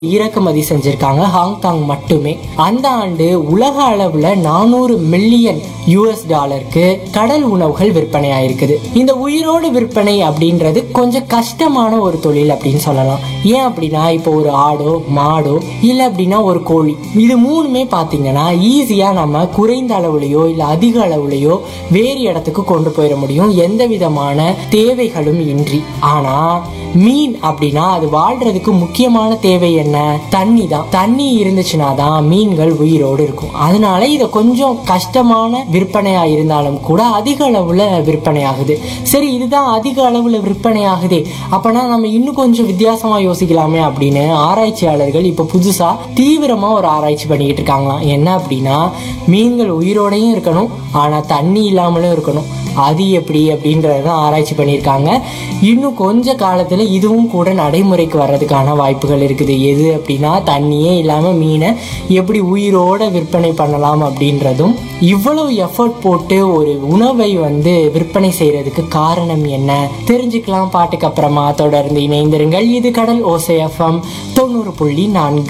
இறக்குமதி செஞ்சிருக்காங்க ஹாங்காங் மட்டுமே அந்த ஆண்டு உலக அளவுல நானூறு மில்லியன் யூஎஸ் டாலருக்கு கடல் உணவுகள் விற்பனை ஆயிருக்குது இந்த உயிரோடு விற்பனை அப்படின்றது கொஞ்சம் கஷ்டமான ஒரு தொழில் அப்படின்னு சொல்லலாம் ஏன் அப்படின்னா இப்போ ஒரு ஆடோ மாடோ இல்லை அப்படின்னா ஒரு கோழி இது மூணுமே பார்த்தீங்கன்னா ஈஸியா நம்ம குறைந்த அளவுலையோ இல்லை அதிக அளவுலையோ வேறு இடத்துக்கு கொண்டு போயிட முடியும் எந்த விதமான தேவைகளும் இன்றி ஆனா மீன் அப்படின்னா அது வாழ்றதுக்கு முக்கியமான தேவை என்ன தண்ணி தான் தண்ணி இருந்துச்சுன்னா தான் மீன்கள் உயிரோடு இருக்கும் அதனால இதை கொஞ்சம் கஷ்டமான விற்பனையா இருந்தாலும் கூட அதிக அளவுல விற்பனை ஆகுது சரி இதுதான் அதிக அளவுல விற்பனை ஆகுதே அப்பனா நம்ம இன்னும் கொஞ்சம் வித்தியாசமா யோசிக்கலாமே அப்படின்னு ஆராய்ச்சியாளர்கள் இப்ப புதுசா தீவிரமா ஒரு ஆராய்ச்சி பண்ணிக்கிட்டு இருக்காங்களாம் என்ன அப்படின்னா மீன்கள் உயிரோடையும் இருக்கணும் ஆனா தண்ணி இல்லாமலும் இருக்கணும் அது எப்படி அப்படின்றத ஆராய்ச்சி பண்ணியிருக்காங்க இன்னும் கொஞ்ச காலத்தில் இதுவும் கூட நடைமுறைக்கு வர்றதுக்கான வாய்ப்புகள் இருக்குது எது அப்படின்னா தண்ணியே இல்லாமல் மீனை எப்படி உயிரோட விற்பனை பண்ணலாம் அப்படின்றதும் இவ்வளவு எஃபர்ட் போட்டு ஒரு உணவை வந்து விற்பனை செய்யறதுக்கு காரணம் என்ன தெரிஞ்சுக்கலாம் பாட்டுக்கு அப்புறமா தொடர்ந்து இணைந்திருங்கள் இது கடல் ஓசை எஃப்எம் தொண்ணூறு புள்ளி நான்கு